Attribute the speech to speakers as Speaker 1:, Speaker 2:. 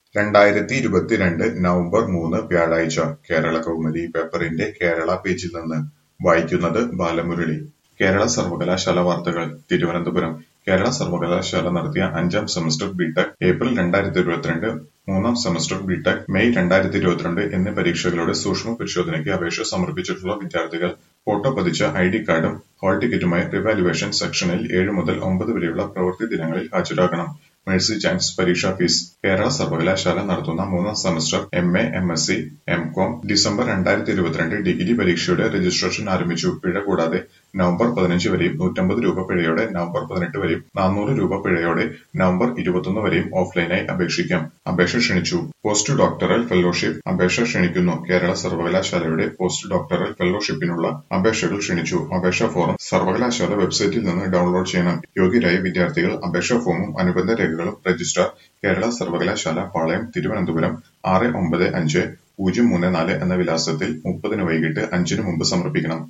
Speaker 1: രണ്ടായിരത്തി ഇരുപത്തിരണ്ട് നവംബർ മൂന്ന് വ്യാഴാഴ്ച കേരള കൗമുദി പേപ്പറിന്റെ കേരള പേജിൽ നിന്ന് വായിക്കുന്നത് ബാലമുരളി കേരള സർവകലാശാല വാർത്തകൾ തിരുവനന്തപുരം കേരള സർവകലാശാല നടത്തിയ അഞ്ചാം സെമസ്റ്റർ ബിടെക് ഏപ്രിൽ രണ്ടായിരത്തി ഇരുപത്തിരണ്ട് മൂന്നാം സെമസ്റ്റർ ബിടെക് മെയ് രണ്ടായിരത്തി ഇരുപത്തിരണ്ട് എന്നീ പരീക്ഷകളുടെ സൂക്ഷ്മ പരിശോധനയ്ക്ക് അപേക്ഷ സമർപ്പിച്ചിട്ടുള്ള വിദ്യാർത്ഥികൾ ഫോട്ടോ പതിച്ച ഐ ഡി കാർഡും ഹാൾ ടിക്കറ്റുമായി റിവാലുവേഷൻ സെക്ഷനിൽ ഏഴ് മുതൽ ഒമ്പത് വരെയുള്ള പ്രവൃത്തി ദിനങ്ങളിൽ ഹാജരാകണം മേഴ്സി ചാൻസ് പരീക്ഷാ ഫീസ് കേരള സർവകലാശാല നടത്തുന്ന മൂന്നാം semester M A M S C M com December രണ്ടായിരത്തി ഇരുപത്തിരണ്ട് ഡിഗ്രി പരീക്ഷയുടെ രജിസ്ട്രേഷൻ ആരംഭിച്ചു പിഴ കൂടാതെ നവംബർ പതിനഞ്ച് വരെയും നൂറ്റമ്പത് രൂപ പിഴയോടെ നവംബർ പതിനെട്ട് വരെയും നാനൂറ് രൂപ പിഴയോടെ നവംബർ ഇരുപത്തൊന്ന് വരെയും ഓഫ്ലൈനായി അപേക്ഷിക്കാം അപേക്ഷ ക്ഷണിച്ചു പോസ്റ്റ് ഡോക്ടറൽ ഫെലോഷിപ്പ് അപേക്ഷ ക്ഷണിക്കുന്നു കേരള സർവകലാശാലയുടെ പോസ്റ്റ് ഡോക്ടറൽ ഫെലോഷിപ്പിനുള്ള അപേക്ഷകൾ ക്ഷണിച്ചു അപേക്ഷാ ഫോറം സർവകലാശാല വെബ്സൈറ്റിൽ നിന്ന് ഡൗൺലോഡ് ചെയ്യണം യോഗ്യരായ വിദ്യാർത്ഥികൾ അപേക്ഷാ ഫോമും അനുബന്ധ രേഖകളും രജിസ്ട്രാർ കേരള സർവകലാശാല പാളയം തിരുവനന്തപുരം ആറ് ഒമ്പത് അഞ്ച് പൂജ്യം മൂന്ന് നാല് എന്ന വിലാസത്തിൽ മുപ്പതിന് വൈകിട്ട് അഞ്ചിന് മുമ്പ് സമർപ്പിക്കണം